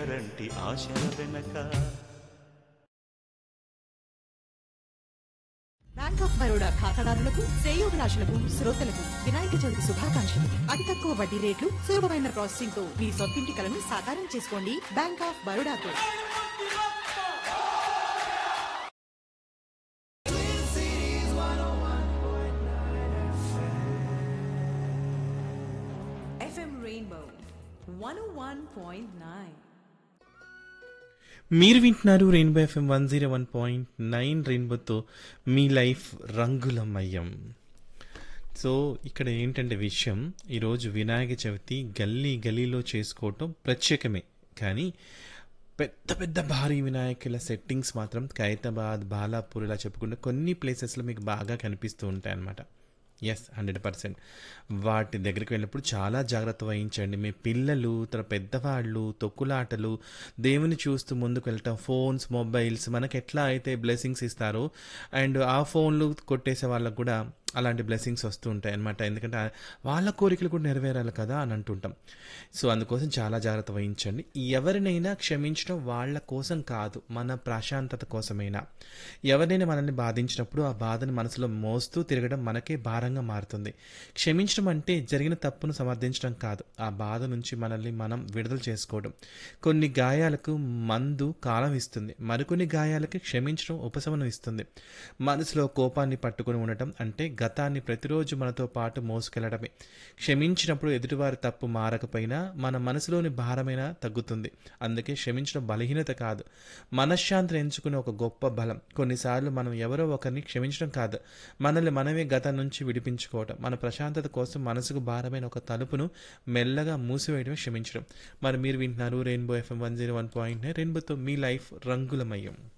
పేదరంటి ఆశల వెనక bank of Baroda ఖాతాదారులకు శ్రేయోభిలాషులకు శ్రోతలకు వినాయక చవితి శుభాకాంక్షలు అతి తక్కువ వడ్డీ రేట్లు సులభమైన ప్రాసెసింగ్ తో మీ సొంతింటి కలను సాకారం చేసుకోండి బ్యాంక్ ఆఫ్ బరోడాతో FM Rainbow 101.9. మీరు వింటున్నారు rainbow FM one zero one point nine రెయిన్బోతో మీ లైఫ్ రంగులమయం సో ఇక్కడ ఏంటంటే విషయం ఈరోజు వినాయక చవితి గల్లీ గల్లీలో చేసుకోవటం ప్రత్యేకమే కానీ పెద్ద పెద్ద భారీ వినాయకుల సెట్టింగ్స్ మాత్రం ఖైరతాబాద్ బాలాపూర్ ఇలా చెప్పుకుంటే కొన్ని ప్లేసెస్లో మీకు బాగా కనిపిస్తూ ఉంటాయి అన్నమాట ఎస్ హండ్రెడ్ పర్సెంట్ వాటి దగ్గరికి వెళ్ళినప్పుడు చాలా జాగ్రత్త వహించండి మీ పిల్లలు తన పెద్దవాళ్ళు తొక్కులాటలు దేవుని చూస్తూ ముందుకు వెళ్ళటం ఫోన్స్ మొబైల్స్ మనకి ఎట్లా అయితే బ్లెస్సింగ్స్ ఇస్తారో అండ్ ఆ ఫోన్లు కొట్టేసే వాళ్ళకు కూడా అలాంటి బ్లెస్సింగ్స్ వస్తూ ఉంటాయి అనమాట ఎందుకంటే ఆ- వాళ్ళ కోరికలు కూడా నెరవేరాలి కదా అని అంటుంటాం సో అందుకోసం చాలా జాగ్రత్త వహించండి ఎవరినైనా క్షమించడం వాళ్ళ కోసం కాదు మన ప్రశాంతత కోసమైనా ఎవరినైనా మనల్ని బాధించినప్పుడు ఆ బాధను మనసులో మోస్తూ తిరగడం మనకే భారంగా మారుతుంది క్షమించడం అంటే జరిగిన తప్పును సమర్థించడం కాదు ఆ బాధ నుంచి మనల్ని మనం విడుదల చేసుకోవడం కొన్ని గాయాలకు మందు కాలం ఇస్తుంది మరికొన్ని గాయాలకి క్షమించడం ఉపశమనం ఇస్తుంది మనసులో కోపాన్ని పట్టుకుని ఉండటం అంటే గతాన్ని ప్రతిరోజు మనతో పాటు మోసుకెళ్లడమే క్షమించినప్పుడు ఎదుటివారి తప్పు మారకపోయినా మన మనసులోని భారమైనా తగ్గుతుంది అందుకే క్షమించడం బలహీనత కాదు మనశ్శాంతిని ఎంచుకునే ఒక గొప్ప బలం కొన్నిసార్లు మనం ఎవరో ఒకరిని క్షమించడం కాదు మనల్ని మనమే గతం నుంచి విడిపించుకోవడం మన ప్రశాంతత కోసం మనసుకు భారమైన ఒక తలుపును మెల్లగా మూసివేయడమే క్షమించడం మరి మీరు వింటున్నారు rainbow FM one zero one point రెయిన్బోతో మీ లైఫ్ రంగులమయం